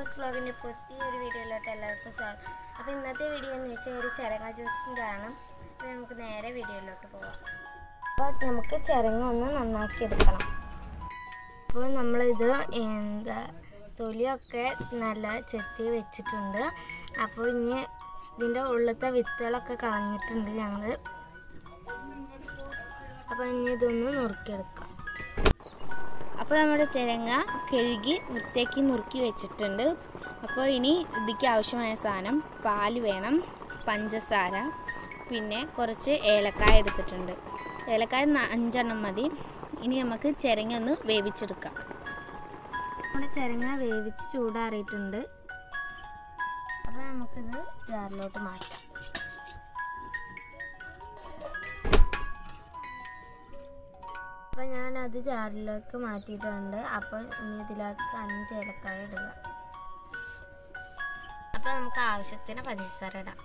news ബ്ലോഗിൻ്റെ പുതിയൊരു വീഡിയോയിലോട്ട് എല്ലാവർക്കും സ്വാഗതം അപ്പോൾ ഇന്നത്തെ വീഡിയോ എന്ന് വെച്ചാൽ ഒരു ചിരങ്ങ ജ്യൂസും കാണാം അപ്പോൾ നമുക്ക് നേരെ വീഡിയോയിലോട്ട് പോവാം അപ്പോൾ നമുക്ക് ചിരങ്ങ ഒന്ന് നന്നാക്കി എടുക്കണം അപ്പോൾ നമ്മളിത് എന്താ തൊലിയൊക്കെ നല്ല ചെത്തി വെച്ചിട്ടുണ്ട് അപ്പോൾ ഇനി ഇതിൻ്റെ ഉള്ളിലത്തെ വിത്തുകളൊക്കെ കളഞ്ഞിട്ടുണ്ട് ഞങ്ങൾ അപ്പോൾ ഇനി ഇതൊന്ന് നുറുക്കിയെടുക്കാം അപ്പോൾ നമ്മുടെ ചിരങ്ങ കഴുകി വൃത്തിയാക്കി നുറുക്കി വെച്ചിട്ടുണ്ട് അപ്പോൾ ഇനി ഇതിക്ക് ആവശ്യമായ സാധനം പാല് വേണം പഞ്ചസാര പിന്നെ കുറച്ച് ഏലക്കായ എടുത്തിട്ടുണ്ട് ഏലക്കായ ന- അഞ്ചെണ്ണം മതി ഇനി നമുക്ക് ചിരങ്ങ ഒന്ന് വേവിച്ചെടുക്കാം നമ്മുടെ ചിരങ്ങ വേവിച്ച് ചൂടാറിയിട്ടുണ്ട് അപ്പോൾ നമുക്കിത് ജാറിലോട്ട് മാറ്റാം അപ്പോൾ ഞാൻ അത് ജാറിലേക്ക് മാറ്റിയിട്ടുണ്ട് അപ്പോൾ ഇനി ഇതിലേക്ക് അഞ്ച് ഏലക്കായ ഇടുക അപ്പോൾ നമുക്ക് ആവശ്യത്തിന് പഞ്ചസാര ഇടാം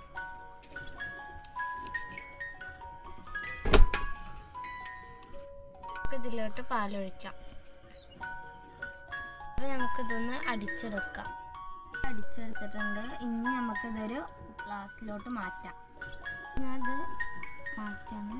നമുക്ക് ഇതിലോട്ട് പാലൊഴിക്കാം അപ്പോൾ നമുക്കിതൊന്ന് അടിച്ചെടുക്കാം അടിച്ചെടുത്തിട്ടുണ്ട് ഇനി നമുക്കിതൊരു ഗ്ലാസ്സിലോട്ട് മാറ്റാം ഞാനത് മാറ്റാണ്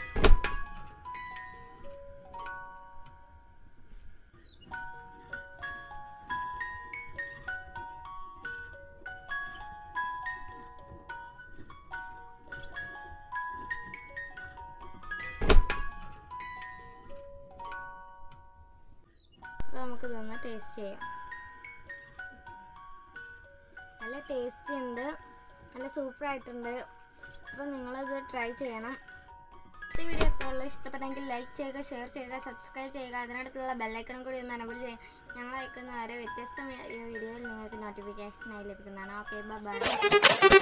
അപ്പോൾ നമുക്ക് ഇതൊന്ന് ടേസ്റ്റ് ചെയ്യാം നല്ല ടേസ്റ്റ് ഉണ്ട് നല്ല സൂപ്പർ ആയിട്ടുണ്ട് അപ്പോൾ നിങ്ങളത് ട്രൈ ചെയ്യണം ഈ വീഡിയോ എത്രയുള്ളൂ ഇഷ്ടപ്പെട്ടെങ്കിൽ ലൈക്ക് ചെയ്യുക ഷെയർ ചെയ്യുക സബ്സ്ക്രൈബ് ചെയ്യുക അതിനടുത്തുള്ള ബെല്ലൈക്കണും കൂടി ഒന്ന് എനബിൾ ചെയ്യുക ഞങ്ങൾ അയക്കുന്ന ഓരോ വ്യത്യസ്ത വീഡിയോയിൽ നിങ്ങൾക്ക് നോട്ടിഫിക്കേഷനായി ലഭിക്കുന്നതാണ് ഓക്കെ ബൈ